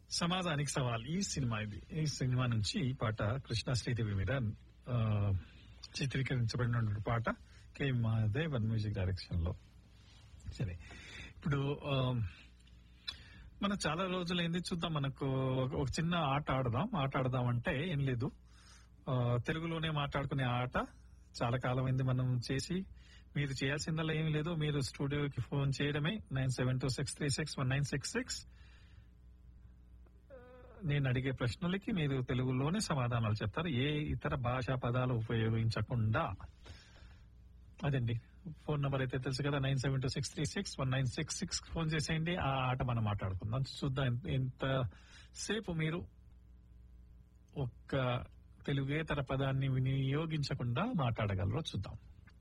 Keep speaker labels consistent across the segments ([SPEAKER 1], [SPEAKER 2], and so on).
[SPEAKER 1] సమాజానికి సవాల్ ఈ సినిమా ఇది ఈ సినిమా నుంచి ఈ పాట కృష్ణ శ్రీదేవి మీద ఆ, చిత్రీకరించబడిన పాట కే మాదేవన్ మ్యూజిక్ డైరెక్షన్ లో సరే ఇప్పుడు ఆ, మనం చాలా రోజులైంది చూద్దాం మనకు ఒక- ఒక చిన్న ఆట ఆడదాం ఆట ఆడదాం అంటే ఏం లేదు ఆ, తెలుగులోనే మాట్లాడుకునే ఆట చాలా కాలం అయింది మనం చేసి మీరు చేయాల్సిందల్లా ఏమీ లేదు మీరు స్టూడియోకి ఫోన్ చేయడమే nine seven two six three six one nine six six నేను అడిగే ప్రశ్నలకి మీరు తెలుగులోనే సమాధానాలు చెప్తారు ఏ ఇతర భాషా పదాలు ఉపయోగించకుండా అదండి ఫోన్ నంబర్ అయితే తెలుసు కదా nine seven two six three six one nine six six phone చేసేయండి ఆ ఆట మనం మాట్లాడుకుందాం చూద్దాం ఎంత- ఎంతసేపు మీరు ఒక్క తెలుగేతర పదాన్ని వినియోగించకుండా మాట్లాడగలరో చూద్దాం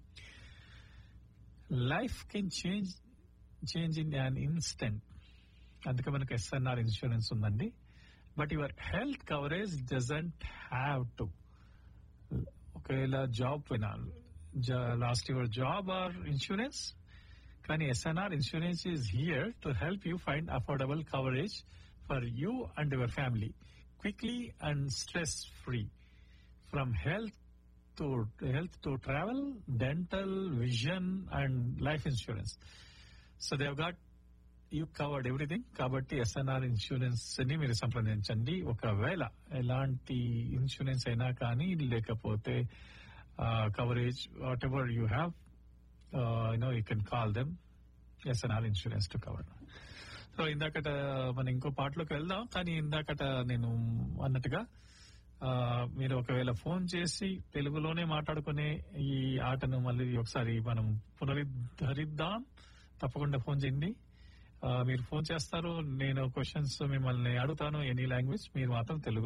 [SPEAKER 1] life can change change in an instant అందుకే మనకు ఎస్ఎన్ఆర్ ఇన్సూరెన్స్ ఉందండి but your health coverage doesn't have to ఒకవేళ జాబ్ పోయినా lost your job or insurance కానీ SNR insurance is here to help you find affordable coverage for you and your family quickly and stress free from health to health to travel dental vision and life insurance so they've got you covered everything కాబట్టి SNR insurance ని మీరు సంప్రదించండి ఒకవేళ ఎలాంటి insurance అయినా కానీ లేకపోతే coverage whatever you have you know you can call them SNR insurance to cover so ఇందాకట మనం ఇంకో పాటలోకి వెళ్దాం కానీ ఇందాకట నేను అన్నట్టుగా ఆ, మీరు ఒకవేళ ఫోన్ చేసి తెలుగులోనే మాట్లాడుకునే ఈ ఆటను మళ్ళీ ఒకసారి మనం పునరుద్ధరిద్దాం తప్పకుండా ఫోన్ చేయండి ఆ, మీరు ఫోన్ చేస్తారు నేను క్వశ్చన్స్ మిమ్మల్ని అడుగుతాను ఎనీ లాంగ్వేజ్ మీరు మాత్రం తెలుగులో